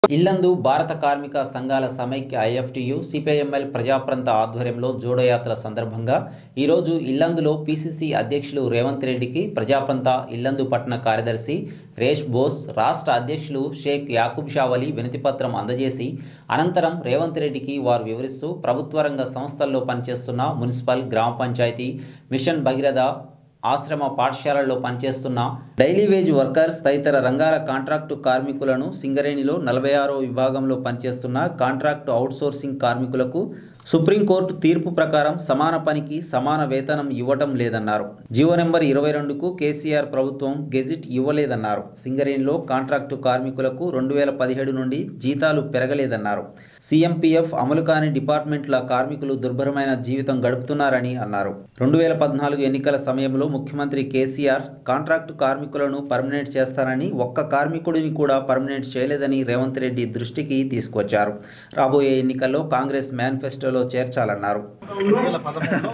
ఇల్లందు భారత కార్మిక సంఘాల సమైక్య ఐఎఫ్టియు సిపిఐఎంఎల్ ప్రజాప్రంత ఆధ్వర్యంలో జోడోయాత్ర సందర్భంగా ఈరోజు ఇల్లందులో పిసిసి అధ్యక్షులు రేవంత్ రెడ్డికి ప్రజాప్రంత ఇల్లందు పట్టణ కార్యదర్శి రేష్ బోస్ రాష్ట్ర అధ్యక్షులు షేక్ యాకూబ్ షావలి వినతిపత్రం అందజేసి అనంతరం రేవంత్ రెడ్డికి వారు వివరిస్తూ ప్రభుత్వ రంగ సంస్థల్లో పనిచేస్తున్న మున్సిపల్ గ్రామ పంచాయతీ మిషన్ భగీరథ ఆశ్రమ పాఠశాలల్లో పనిచేస్తున్న డైలీ వేజ్ వర్కర్స్ తదితర రంగాల కాంట్రాక్టు కార్మికులను సింగరేణిలో నలభై ఆరో విభాగంలో పనిచేస్తున్న కాంట్రాక్టు అవుట్సోర్సింగ్ కార్మికులకు సుప్రీంకోర్టు తీర్పు ప్రకారం సమాన పనికి సమాన వేతనం ఇవ్వటం లేదన్నారు జీవో నెంబర్ ఇరవై రెండుకు కేసీఆర్ ప్రభుత్వం గెజిట్ ఇవ్వలేదన్నారు సింగరేణిలో కాంట్రాక్టు కార్మికులకు రెండు వేల పదిహేడు నుండి జీతాలు పెరగలేదన్నారు సీఎంపీఎఫ్ అమలు కాని డిపార్ట్మెంట్ల కార్మికులు దుర్భరమైన జీవితం గడుపుతున్నారని అన్నారు రెండు వేల పద్నాలుగు ఎన్నికల సమయంలో ముఖ్యమంత్రి కేసీఆర్ కాంట్రాక్టు కార్మికులను పర్మనెంట్ చేస్తారని ఒక్క కార్మికుడిని కూడా పర్మనెంట్ చేయలేదని రేవంత్ రెడ్డి దృష్టికి తీసుకొచ్చారు రాబోయే ఎన్నికల్లో కాంగ్రెస్ మేనిఫెస్టోలో చేర్చాలన్నారు రెండు వేల పదమూడులో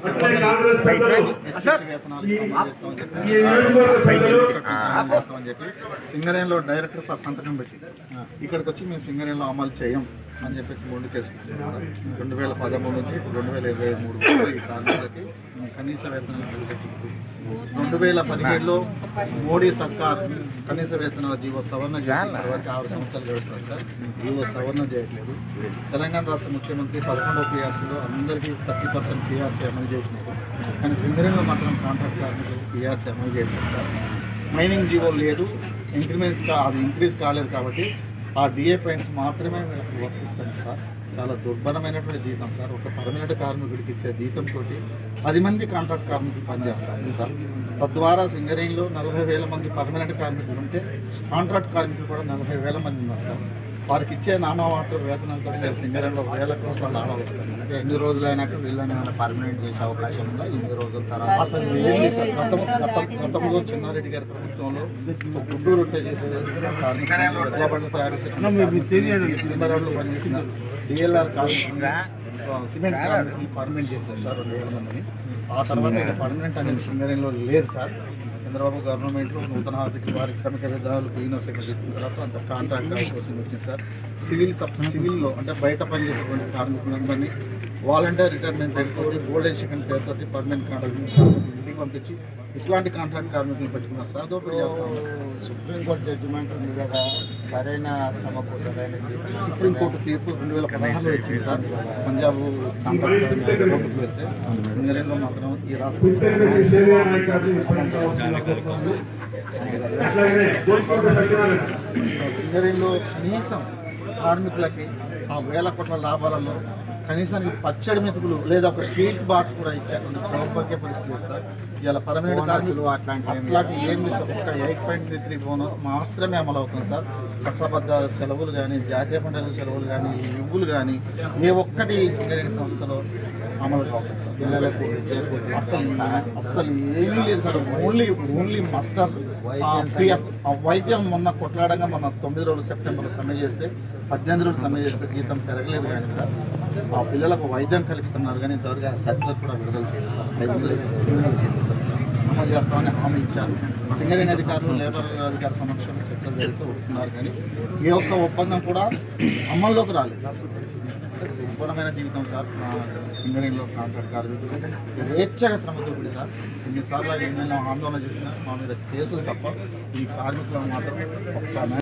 ఎస్సీ వేతనాలు ఇస్తామని చెప్పి చేస్తామని చెప్పి సింగరేణిలో డైరెక్టర్ ఫస్ట్ సంతకం పెట్టి ఇక్కడికి వచ్చి మేము సింగరేణిలో అమలు చేయం అని చెప్పేసి ముందు కేసుకుంటున్నాం రెండు వేల పదమూడు నుంచి రెండు వేల ఇరవై మూడు వరకు ఈ కార్మికులకి కనీస వేతనాలు మొదలుపెట్టింది. రెండు వేల పదిహేడులో మోడీ సర్కార్ కనీస వేతనాల జీవో సవరణ చేసిన తర్వాత ఆరు సంవత్సరాలు గడుస్తుంది సార్ జీవో సవరణ చేయట్లేదు తెలంగాణ రాష్ట్ర ముఖ్యమంత్రి పదకొండవ పిఆర్సీలో అందరికీ థర్టీ పర్సెంట్ పిఆర్సీ అమలు చేసినారు కానీ సింగరేణిలో మాత్రం కాంట్రాక్ట్ కార్మికులకు పిఆర్సీ అమలు చేయట్లేదు సార్ మైనింగ్ జీవో లేదు ఇంక్రిమెంట్ కా- అది ఇంక్రీజ్ కాలేదు కాబట్టి ఆ డిఏ పాయింట్స్ మాత్రమే వీళ్ళకి వర్తిస్తాయి సార్ చాలా దుర్భరమైనటువంటి జీతం సార్ ఒక పర్మనెంట్ కార్మికుడికి ఇచ్చే జీతంతో పది మంది కాంట్రాక్ట్ కార్మికులు పనిచేస్తారు సార్ తద్వారా సింగరేణిలో నలభై వేల మంది పర్మనెంట్ కార్మికులు ఉంటే కాంట్రాక్ట్ కార్మికులు కూడా నలభై వేల మంది ఉన్నారు సార్ వారికి ఇచ్చే నామమాత్ర వేతనంతో నేను సింగరేణిలో వేల కోట్ల లాభాలు వస్తాయి అంటే ఎన్ని రోజులైనాక వీళ్ళని ఏమైనా పర్మనెంట్ చేసే అవకాశం ఉందా ఇన్ని రోజుల తర్వాత అసలు ఏంటి సార్ గతం గతం గతంలో చిన్నారెడ్డి గారి ప్రభుత్వంలో ఒక గుడ్డు రొట్టె చేసేది కార్మికులు ఎడ్ల బండ్లు తయారు చేసిన టింబరాళ్ళు పనిచేసిన డిఎల్ఆర్ కార్మికులు ఆ, సిమెంట్ కార్మికులు పర్మనెంట్ చేశారు సార్ రెండు వేల మందిని ఆ తర్వాత ఇక పర్మనెంట్ అనేది సింగరేణిలో లేదు సార్ చంద్రబాబు గవర్నమెంట్లో నూతన ఆర్థిక పారిశ్రామిక విధానాలు క్లీన్ సెక్రటరీ ఇచ్చిన తర్వాత అంత కాంట్రాక్ట్ కోసం వచ్చింది సార్ సివిల్ సబ్ సివిల్లో అంటే బయట పనిచేసేటువంటి కార్మికులందరినీ వాలంటీర్ రిటైర్మెంట్ పేరుతో గోల్డెన్ సెకండ్ పేరుతో పర్మనెంట్ కాంట్రాక్ట్ ఇంటికి పంపించి ఇట్లాంటి కాంట్రాక్ట్ కార్మికులు పెట్టుకున్నారు సార్ అదొకటి చేస్తాం సుప్రీంకోర్టు జడ్జిమెంట్ ఉంది కదా సరైన శ్రమకు సరైన జీతం సుప్రీంకోర్టు తీర్పు రెండు వేల పదహారులో వచ్చింది సార్ పంజాబ్ కాంట్రాక్ట్ కార్మికుల కోర్టుకు వెళ్తే సింగరేణిలో మాత్రం ఈ రాష్ట్రం సింగరేణిలో కనీసం కార్మికులకి ఆ వేల కోట్ల లాభాలలో కనీసానికి పచ్చడి మెతుకులు లేదా ఒక స్వీట్ బాక్స్ కూడా ఇచ్చేటువంటి దౌర్భాగ్య పరిస్థితి లేదు సార్ ఇలా పరమైన బోనస్లు అట్లాంటివి ఏమీ అట్లాంటి ఏం లేదు సార్ ఒక eight point three three bonus మాత్రమే అమలు అవుతుంది సార్ చట్టబద్ధ సెలవులు కానీ జాతీయ పండుగల సెలవులు కానీ లీవులు కానీ ఏ ఒక్కటి సింగరేణి సంస్థలో అమలు కావాలి సార్ పిల్లలకు విద్యకు అస్సలు అస్సలు ఏమీ లేదు సార్ ఓన్లీ ఓన్లీ మస్టర్ వైద్యం మొన్న కొట్లాడంగా మొన్న తొమ్మిది రోజులు సెప్టెంబర్లో సమ్మె చేస్తే పద్దెనిమిది రోజులు సమ్మె చేస్తే జీతం పెరగలేదు కానీ సార్ ఆ పిల్లలకు వైద్యం కల్పిస్తున్నారు కానీ ఇంతవరకు ఆ సర్టిఫికేట్ కూడా విడుదల చేయలేదు సార్ ఐదు వేలు సింగరేణి చేయండి సార్ అమలు చేస్తామని హామీ ఇచ్చారు సింగరేణి అధికారులు లేబర్ అధికార సమక్షంలో చర్చలు జరుగుతూ వస్తున్నారు కానీ ఏ ఒక్క ఒప్పందం కూడా అమల్లోకి రాలేదు సార్ దుర్భరమైన జీవితం సార్ మా సింగరేణిలో కాంట్రాక్ట్ కార్మికులు స్వేచ్ఛగా శ్రమ దొరికింది సార్ ఎన్నిసార్లు ఏమైనా ఆందోళన చేసినా మా మీద కేసులు తప్ప ఈ కార్మికులను మాత్రం ఒక్క